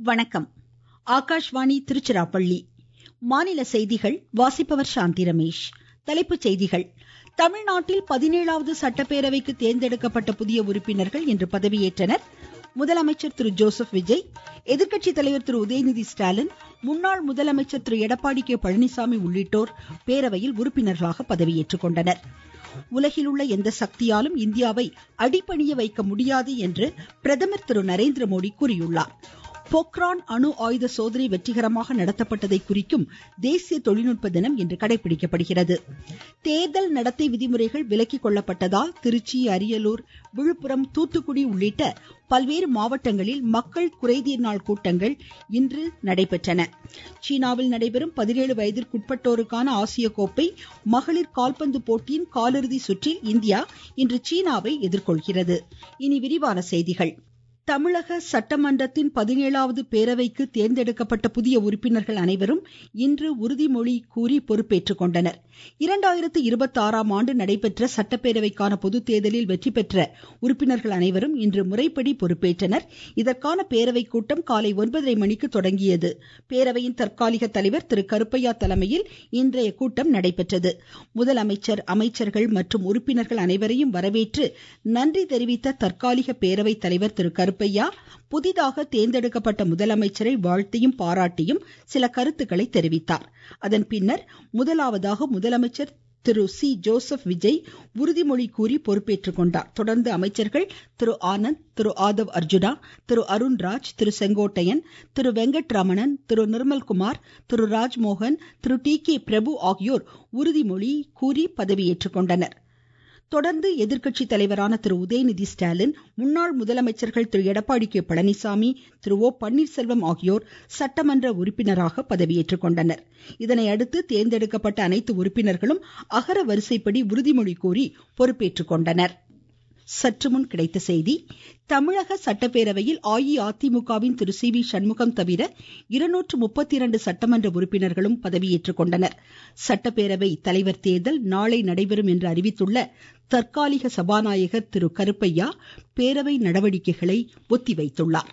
வணக்கம் ஆகாஷ்வாணி திருச்சிராப்பள்ளி மாநில செய்திகள் வாசிப்பவர் சாந்தி ரமேஷ் தலைப்புச் செய்திகள் தமிழ்நாட்டில் பதினேழாவது சட்டப்பேரவைக்கு தேர்ந்தெடுக்கப்பட்ட புதிய உறுப்பினர்கள் இன்று பதவியேற்றனர் முதலமைச்சர் திரு ஜோசப் விஜய் எதிர்க்கட்சி தலைவர் திரு உதயநிதி ஸ்டாலின் முன்னாள் முதலமைச்சர் திரு எடப்பாடி கே பழனிசாமி உள்ளிட்டோர் பேரவையில் உறுப்பினர்களாக பதவியேற்றுக் கொண்டனர் உலகில் உள்ள எந்த சக்தியாலும் இந்தியாவை அடிபணிய வைக்க முடியாது என்று பிரதமர் திரு நரேந்திர மோடி கூறியுள்ளார் போக்ரான் அணு ஆயுத சோதனை வெற்றிகரமாக நடத்தப்பட்டதை குறிக்கும் தேசிய தொழில்நுட்ப தினம் இன்று கடைபிடிக்கப்படுகிறது தேர்தல் நடத்தை விதிமுறைகள் விலக்கிக் கொள்ளப்பட்டதால் திருச்சி அரியலூர் விழுப்புரம் தூத்துக்குடி உள்ளிட்ட பல்வேறு மாவட்டங்களில் மக்கள் குறைதீர் நாள் கூட்டங்கள் இன்று நடைபெற்றன சீனாவில் நடைபெறும் பதினேழு வயதிற்குட்பட்டோருக்கான ஆசிய கோப்பை மகளிர் கால்பந்து போட்டியின் காலிறுதி சுற்றில் இந்தியா இன்று சீனாவை எதிர்கொள்கிறது இனி விரிவான செய்திகள் தமிழக சட்டமன்றத்தின் பதினேழாவது பேரவைக்கு தேர்ந்தெடுக்கப்பட்ட புதிய உறுப்பினர்கள் அனைவரும் இன்று உறுதிமொழி கூறி பொறுப்பேற்றுக் கொண்டனர் இரண்டாயிரத்து இருபத்தி ஆறாம் ஆண்டு நடைபெற்ற சட்டப்பேரவைக்கான பொது தேர்தலில் வெற்றி பெற்ற உறுப்பினர்கள் அனைவரும் இன்று முறைப்படி பொறுப்பேற்றனர் இதற்கான பேரவை கூட்டம் காலை ஒன்பதரை மணிக்கு தொடங்கியது பேரவையின் தற்காலிக தலைவர் திரு கருப்பையா தலைமையில் இன்றைய கூட்டம் நடைபெற்றது முதலமைச்சர் அமைச்சர்கள் மற்றும் உறுப்பினர்கள் அனைவரையும் வரவேற்று நன்றி தெரிவித்த தற்காலிக பேரவை தலைவர் திரு கருப்பையா புதிதாக தேர்ந்தெடுக்கப்பட்ட முதலமைச்சரை வாழ்த்தியும் பாராட்டியும் சில கருத்துக்களை தெரிவித்தார் அதன் பின்னர் முதலாவதாக முதலமைச்சர் திரு சி ஜோசப் விஜய் உறுதிமொழி கூறி பொறுப்பேற்றுக் கொண்டார் தொடர்ந்து அமைச்சர்கள் திரு ஆனந்த் திரு ஆதவ் அர்ஜுனா திரு அருண்ராஜ் திரு செங்கோட்டையன் திரு வெங்கட்ரமணன் திரு நிர்மல்குமார் திரு ராஜ்மோகன் திரு டி கே பிரபு ஆகியோர் உறுதிமொழி கூறி பதவியேற்றுக் கொண்டனர் தொடர்ந்து எதிர்க்கட்சி தலைவரான திரு உதயநிதி ஸ்டாலின் முன்னாள் முதலமைச்சர்கள் திரு எடப்பாடி கே பழனிசாமி திரு ஓ பன்னீர்செல்வம் ஆகியோர் சட்டமன்ற உறுப்பினராக பதவியேற்றுக் கொண்டனர் இதனையடுத்து தேர்ந்தெடுக்கப்பட்ட அனைத்து உறுப்பினர்களும் அகர வரிசைப்படி உறுதிமொழி கூறி பொறுப்பேற்றுக் கொண்டனர் சற்றுமுன் கிடைத்த செய்தி தமிழக சட்டப்பேரவையில் அஇஅதிமுகவின் திரு சி வி சண்முகம் தவிர இருநூற்று முப்பத்தி இரண்டு சட்டமன்ற உறுப்பினர்களும் பதவியேற்றுக் கொண்டனர் சட்டப்பேரவை தலைவர் தேர்தல் நாளை நடைபெறும் என்று அறிவித்துள்ள தற்காலிக சபாநாயகர் திரு கருப்பையா பேரவை நடவடிக்கைகளை ஒத்திவைத்துள்ளார்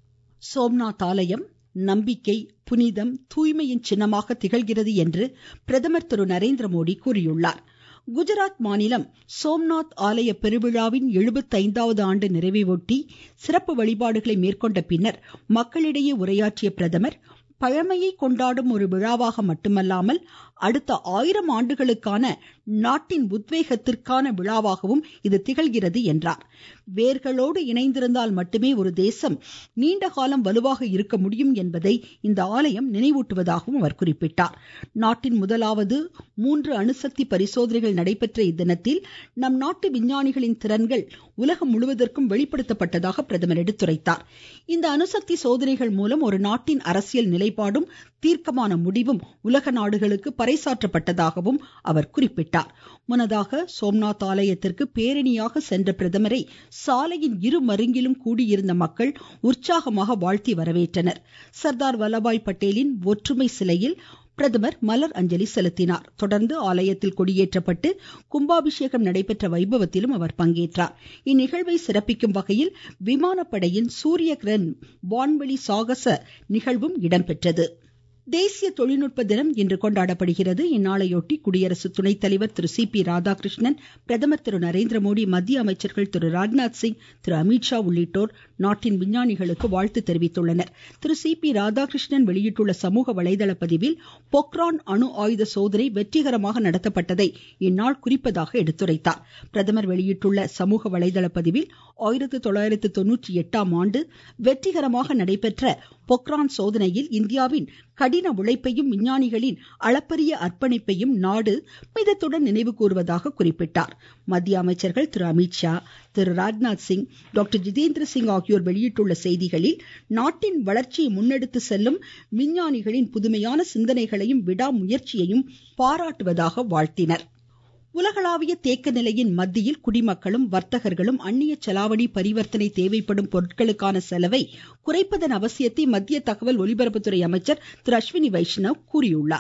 சோம்நாத் ஆலயம் நம்பிக்கை புனிதம் தூய்மையின் சின்னமாக திகழ்கிறது என்று பிரதமர் திரு நரேந்திர மோடி கூறியுள்ளார் குஜராத் மாநிலம் சோம்நாத் ஆலய பெருவிழாவின் எழுபத்தைந்தாவது ஆண்டு நிறைவையொட்டி சிறப்பு வழிபாடுகளை மேற்கொண்ட பின்னர் மக்களிடையே உரையாற்றிய பிரதமர் பழமையை கொண்டாடும் ஒரு விழாவாக மட்டுமல்லாமல் அடுத்த ஆயிரம் ஆண்டுகளுக்கான நாட்டின் உத்வேகத்திற்கான விழாவாகவும் இது திகழ்கிறது என்றார் வேர்களோடு இணைந்திருந்தால் மட்டுமே ஒரு தேசம் நீண்ட காலம் வலுவாக இருக்க முடியும் என்பதை இந்த ஆலயம் நினைவூட்டுவதாகவும் அவர் குறிப்பிட்டார் நாட்டின் முதலாவது மூன்று அணுசக்தி பரிசோதனைகள் நடைபெற்ற இத்தினத்தில் நம் நாட்டு விஞ்ஞானிகளின் திறன்கள் உலகம் முழுவதற்கும் வெளிப்படுத்தப்பட்டதாக பிரதமர் எடுத்துரைத்தார் இந்த அணுசக்தி சோதனைகள் மூலம் ஒரு நாட்டின் அரசியல் நிலைப்பாடும் தீர்க்கமான முடிவும் உலக நாடுகளுக்கு பறைசாற்றப்பட்டதாகவும் அவர் குறிப்பிட்டார் முன்னதாக சோம்நாத் ஆலயத்திற்கு பேரணியாக சென்ற பிரதமரை சாலையின் இரு மருங்கிலும் கூடியிருந்த மக்கள் உற்சாகமாக வாழ்த்தி வரவேற்றனர் சர்தார் வல்லபாய் பட்டேலின் ஒற்றுமை சிலையில் பிரதமர் மலர் அஞ்சலி செலுத்தினார் தொடர்ந்து ஆலயத்தில் கொடியேற்றப்பட்டு கும்பாபிஷேகம் நடைபெற்ற வைபவத்திலும் அவர் பங்கேற்றார் இந்நிகழ்வை சிறப்பிக்கும் வகையில் விமானப்படையின் சூரிய கிரண் வான்வெளி சாகச நிகழ்வும் இடம்பெற்றது தேசிய தொழில்நுட்ப தினம் இன்று கொண்டாடப்படுகிறது இந்நாளையொட்டி குடியரசு துணைத் தலைவர் திரு சி பி ராதாகிருஷ்ணன் பிரதமர் திரு நரேந்திர மோடி மத்திய அமைச்சர்கள் திரு ராஜ்நாத் சிங் திரு அமித்ஷா உள்ளிட்டோர் நாட்டின் விஞ்ஞானிகளுக்கு வாழ்த்து தெரிவித்துள்ளனர் திரு சி பி ராதாகிருஷ்ணன் வெளியிட்டுள்ள சமூக வலைதள பதிவில் பொக்ரான் அணு ஆயுத சோதனை வெற்றிகரமாக நடத்தப்பட்டதை இந்நாள் குறிப்பதாக எடுத்துரைத்தார் பிரதமர் வெளியிட்டுள்ள சமூக வலைதள பதிவில் ஆயிரத்தி தொள்ளாயிரத்தி தொண்ணூற்றி எட்டாம் ஆண்டு வெற்றிகரமாக நடைபெற்ற பொக்ரான் சோதனையில் இந்தியாவின் கடின உழைப்பையும் விஞ்ஞானிகளின் அளப்பரிய அர்ப்பணிப்பையும் நாடு மிதத்துடன் நினைவு கூறுவதாக குறிப்பிட்டார் மத்திய அமைச்சர்கள் திரு அமித்ஷா திரு ராஜ்நாத் சிங் டாக்டர் ஜிதேந்திர சிங் ஆகியோர் வெளியிட்டுள்ள செய்திகளில் நாட்டின் வளர்ச்சியை முன்னெடுத்து செல்லும் விஞ்ஞானிகளின் புதுமையான சிந்தனைகளையும் விடாமுயற்சியையும் பாராட்டுவதாக வாழ்த்தினர் உலகளாவிய தேக்க நிலையின் மத்தியில் குடிமக்களும் வர்த்தகர்களும் அந்நிய செலாவணி பரிவர்த்தனை தேவைப்படும் பொருட்களுக்கான செலவை குறைப்பதன் அவசியத்தை மத்திய தகவல் ஒலிபரப்புத்துறை அமைச்சர் திரு அஸ்வினி வைஷ்ணவ் கூறியுள்ளார்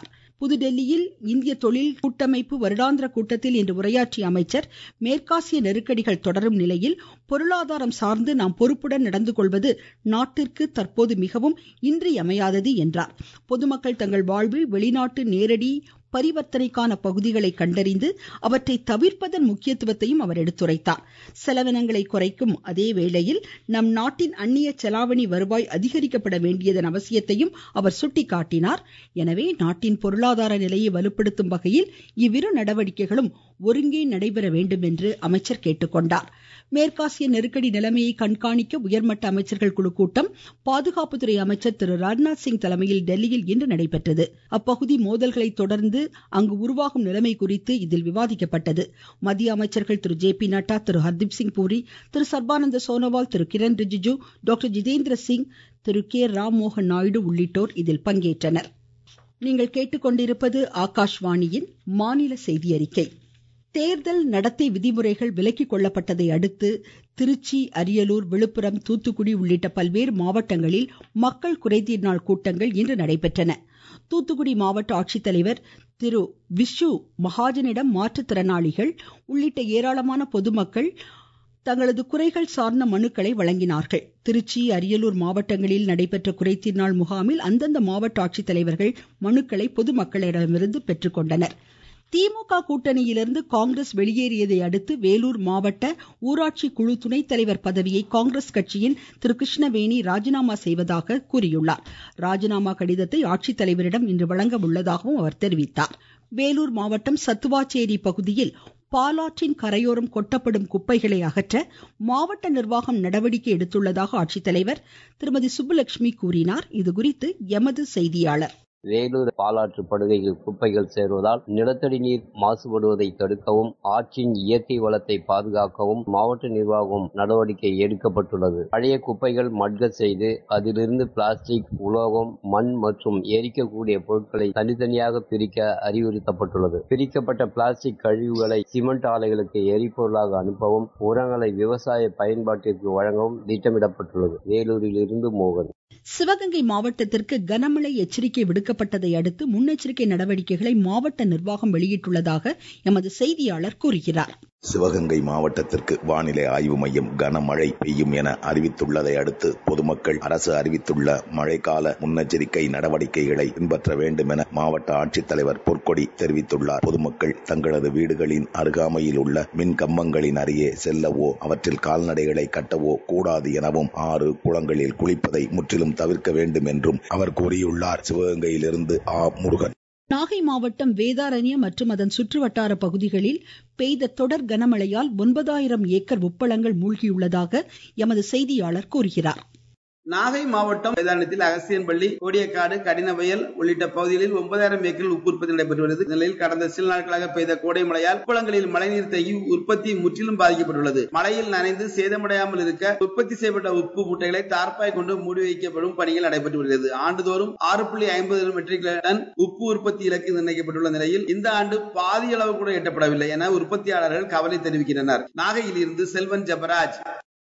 புதுடெல்லியில் இந்திய தொழில் கூட்டமைப்பு வருடாந்திர கூட்டத்தில் இன்று உரையாற்றிய அமைச்சர் மேற்காசிய நெருக்கடிகள் தொடரும் நிலையில் பொருளாதாரம் சார்ந்து நாம் பொறுப்புடன் நடந்து கொள்வது நாட்டிற்கு தற்போது மிகவும் இன்றியமையாதது என்றார் பொதுமக்கள் தங்கள் வாழ்வில் வெளிநாட்டு நேரடி பரிவர்த்தனைக்கான பகுதிகளை கண்டறிந்து அவற்றை தவிர்ப்பதன் முக்கியத்துவத்தையும் அவர் எடுத்துரைத்தார் செலவினங்களை குறைக்கும் அதே வேளையில் நம் நாட்டின் அந்நிய செலாவணி வருவாய் அதிகரிக்கப்பட வேண்டியதன் அவசியத்தையும் அவர் சுட்டிக்காட்டினார் எனவே நாட்டின் பொருளாதார நிலையை வலுப்படுத்தும் வகையில் இவ்விரு நடவடிக்கைகளும் ஒருங்கே நடைபெற வேண்டும் என்று அமைச்சர் கேட்டுக்கொண்டார் மேற்காசிய நெருக்கடி நிலைமையை கண்காணிக்க உயர்மட்ட அமைச்சர்கள் குழு கூட்டம் பாதுகாப்புத்துறை அமைச்சர் திரு ராஜ்நாத் சிங் தலைமையில் டெல்லியில் இன்று நடைபெற்றது அப்பகுதி மோதல்களை தொடர்ந்து அங்கு உருவாகும் நிலைமை குறித்து இதில் விவாதிக்கப்பட்டது மத்திய அமைச்சர்கள் Thiru J P Nadda Thiru Hardeep Singh Puri Thiru Sarbananda Sonowal Thiru Kiren Rijiju doctor Jitendra Singh Thiru K Ram மோகன் நாயுடு உள்ளிட்டோர் இதில் பங்கேற்றனர் நீங்கள் கேட்டுக்கொண்டிருப்பது ஆகாஷ்வாணியின் மாநில செய்தி அறிக்கை தேர்தல் நடத்தை விதிமுறைகள் விலக்கிக் கொள்ளப்பட்டதை அடுத்து திருச்சி அரியலூர் விழுப்புரம் தூத்துக்குடி உள்ளிட்ட பல்வேறு மாவட்டங்களில் மக்கள் குறைதீர் நாள் கூட்டங்கள் இன்று நடைபெற்றன தூத்துக்குடி மாவட்ட ஆட்சித்தலைவர் திரு விஷ்ணு மகாஜனிடம் மாற்றுத்திறனாளிகள் உள்ளிட்ட ஏராளமான பொதுமக்கள் தங்களது குறைகள் சார்ந்த மனுக்களை வழங்கினார்கள் திருச்சி அரியலூர் மாவட்டங்களில் நடைபெற்ற குறைதீர் நாள் முகாமில் அந்தந்த மாவட்ட ஆட்சித்தலைவர்கள் மனுக்களை பொதுமக்களிடமிருந்து பெற்றுக்கொண்டனர் திமுக கூட்டணியிலிருந்து காங்கிரஸ் வெளியேறியதை அடுத்து வேலூர் மாவட்ட ஊராட்சி குழு துணைத் தலைவர் பதவியை காங்கிரஸ் கட்சியின் திரு கிருஷ்ணவேணி ராஜினாமா செய்வதாக கூறியுள்ளார் ராஜினாமா கடிதத்தை ஆட்சித்தலைவரிடம் இன்று வழங்க உள்ளதாகவும் அவர் தெரிவித்தார் வேலூர் மாவட்டம் சத்துவாச்சேரி பகுதியில் பாலாற்றின் கரையோரம் கொட்டப்படும் குப்பைகளை அகற்ற மாவட்ட நிர்வாகம் நடவடிக்கை எடுத்துள்ளதாக ஆட்சித்தலைவர் திருமதி சுப்புலட்சுமி கூறினார் இதுகுறித்து எமது செய்தியாளர் வேலூர் பாலாற்று படுகையில் குப்பைகள் சேருவதால் நிலத்தடி நீர் மாசுபடுவதை தடுக்கவும் ஆற்றின் இயற்கை வளத்தை பாதுகாக்கவும் மாவட்ட நிர்வாகம் நடவடிக்கை எடுக்கப்பட்டுள்ளது பழைய குப்பைகள் மட்க செய்து அதிலிருந்து பிளாஸ்டிக் உலோகம் மண் மற்றும் எரிக்கக்கூடிய பொருட்களை தனித்தனியாக பிரிக்க அறிவுறுத்தப்பட்டுள்ளது பிரிக்கப்பட்ட பிளாஸ்டிக் கழிவுகளை சிமெண்ட் ஆலைகளுக்கு எரிபொருளாக அனுப்பவும் உரங்களை விவசாய பயன்பாட்டிற்கு வழங்கவும் திட்டமிடப்பட்டுள்ளது வேலூரில் இருந்து மோகன் சிவகங்கை மாவட்டத்திற்கு கனமழை எச்சரிக்கை விடுக்கப்பட்டதை அடுத்து முன்னெச்சரிக்கை நடவடிக்கைகளை மாவட்ட நிர்வாகம் வெளியிட்டுள்ளதாக எமது செய்தியாளர் கூறுகிறார் சிவகங்கை மாவட்டத்திற்கு வானிலை ஆய்வு மையம் கனமழை பெய்யும் என அறிவித்துள்ளதை அடுத்து பொதுமக்கள் அரசு அறிவித்துள்ள மழைக்கால முன்னெச்சரிக்கை நடவடிக்கைகளை பின்பற்ற வேண்டும் என மாவட்ட ஆட்சித்தலைவர் பொற்கொடி தெரிவித்துள்ளார் பொதுமக்கள் தங்களது வீடுகளின் அருகாமையில் உள்ள மின் கம்பங்களின் அருகே செல்லவோ அவற்றில் கால்நடைகளை கட்டவோ கூடாது எனவும் ஆறு குளங்களில் குளிப்பதை முற்றிலும் தவிர்க்க வேண்டும் என்றும் அவர் கூறியுள்ளார் சிவகங்கையிலிருந்து ஆ முருகன் நாகை மாவட்டம் வேதாரண்யம் மற்றும் அதன் சுற்றுவட்டார பகுதிகளில் பெய்த தொடர் கனமழையால் ஒன்பதாயிரம் ஏக்கர் உப்பளங்கள் மூழ்கியுள்ளதாக எமது செய்தியாளர் கூறுகிறார் நாகை மாவட்டம் வேதாரணத்தில் அகசியன்பள்ளி கோடியக்காடு கடினவயல் உள்ளிட்ட பகுதிகளில் ஒன்பதாயிரம் ஏக்கரில் உப்பு உற்பத்தி நடைபெற்று வருகிறது நிலையில் கடந்த சில நாட்களாக பெய்த கோடை மழையால் குளங்களில் மழைநீர் தேங்கி உற்பத்தி முற்றிலும் பாதிக்கப்பட்டுள்ளது மழையில் நனைந்து சேதமடையாமல் இருக்க உற்பத்தி செய்யப்பட்ட உப்பு மூட்டைகளை தார்ப்பாய் கொண்டு மூடி வைக்கப்படும் பணிகள் நடைபெற்று வருகிறது ஆண்டுதோறும் ஆறு புள்ளி ஐம்பது மெட்ரிக் டன் உப்பு உற்பத்தி இலக்கு நிர்ணயிக்கப்பட்டுள்ள நிலையில் இந்த ஆண்டு பாதி அளவு கூட எட்டப்படவில்லை என உற்பத்தியாளர்கள் கவலை தெரிவிக்கின்றனர் நாகையில் இருந்து செல்வன் ஜபராஜ்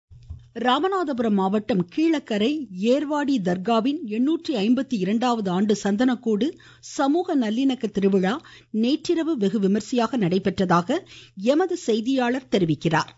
ராமநாதபுரம் மாவட்டம் கீழக்கரை ஏர்வாடி தர்காவின் எண்ணூற்றி ஐம்பத்தி இரண்டாவது ஆண்டு சந்தனக்கூடு சமூக நல்லிணக்க திருவிழா நேற்றிரவு வெகு விமர்சையாக நடைபெற்றதாக எமது செய்தியாளர் தெரிவிக்கிறார்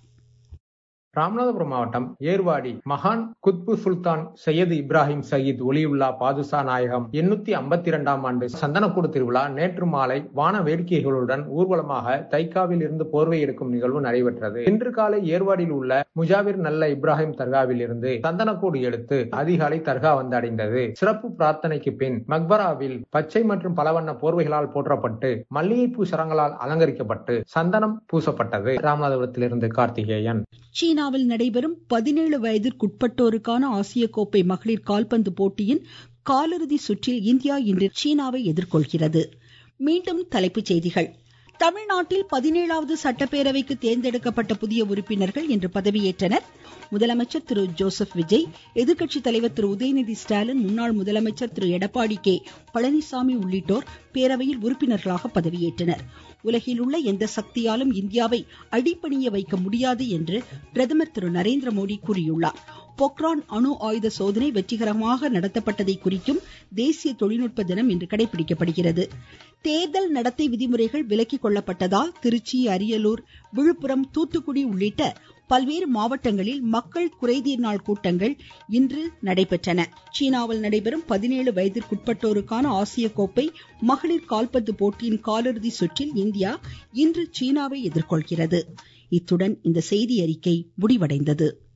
ராமநாதபுரம் மாவட்டம் ஏர்வாடி மகான் குத்பு சுல்தான் சையது இப்ராஹிம் சயீத் ஒலியுல்லா பாதுஷா நாயகம் எண்ணூத்தி ஐம்பத்தி இரண்டாம் ஆண்டு சந்தனக்கூடு திருவிழா நேற்று மாலை வான வேடிக்கைகளுடன் ஊர்வலமாக தைக்காவில் இருந்து போர்வை எடுக்கும் நிகழ்வு நடைபெற்றது இன்று காலை ஏர்வாடியில் உள்ள முஜாவிர் நல்ல இப்ராஹிம் தர்காவில் இருந்து சந்தனக்கூடு எடுத்து அதிகாலை தர்கா வந்தடைந்தது சிறப்பு பிரார்த்தனைக்கு பின் மக்பராவில் பச்சை மற்றும் பலவண்ண போர்வைகளால் போற்றப்பட்டு மல்லிகைப்பூ சரங்களால் அலங்கரிக்கப்பட்டு சந்தனம் பூசப்பட்டது ராமநாதபுரத்திலிருந்து கார்த்திகேயன் சீனாவில் நடைபெறும் பதினேழு வயதிற்குட்பட்டோருக்கான ஆசிய கோப்பை மகளிர் கால்பந்து போட்டியின் காலிறுதி சுற்றில் இந்தியா இன்று சீனாவை எதிர்கொள்கிறது மீண்டும் தலைப்புச் செய்திகள் தமிழ்நாட்டில் பதினேழாவது சட்டப்பேரவைக்கு தேர்ந்தெடுக்கப்பட்ட புதிய உறுப்பினர்கள் இன்று பதவியேற்றனர் முதலமைச்சர் திரு ஜோசப் விஜய் எதிர்க்கட்சித் தலைவர் திரு உதயநிதி ஸ்டாலின் முன்னாள் முதலமைச்சர் திரு எடப்பாடி கே பழனிசாமி உள்ளிட்டோர் பேரவையில் உறுப்பினர்களாக பதவியேற்றனர் உலகில் உள்ள எந்த சக்தியாலும் இந்தியாவை அடிப்பணிய வைக்க முடியாது என்று பிரதமர் திரு நரேந்திர மோடி கூறியுள்ளார் பொக்ரான் அணு ஆயுத சோதனை வெற்றிகரமாக நடத்தப்பட்டதை குறிக்கும் தேசிய தொழில்நுட்ப தினம் இன்று கடைபிடிக்கப்படுகிறது தேர்தல் நடத்தை விதிமுறைகள் விலக்கிக் கொள்ளப்பட்டதால் திருச்சி அரியலூர் விழுப்புரம் தூத்துக்குடி உள்ளிட்ட பல்வேறு மாவட்டங்களில் மக்கள் குறைதீர் நாள் கூட்டங்கள் இன்று நடைபெற்றன சீனாவில் நடைபெறும் பதினேழு வயதிற்குட்பட்டோருக்கான ஆசிய கோப்பை மகளிர் கால்பந்து போட்டியின் காலிறுதி சுற்றில் இந்தியா இன்று சீனாவை எதிர்கொள்கிறது இத்துடன் இந்த செய்தி அறிக்கை முடிவடைந்தது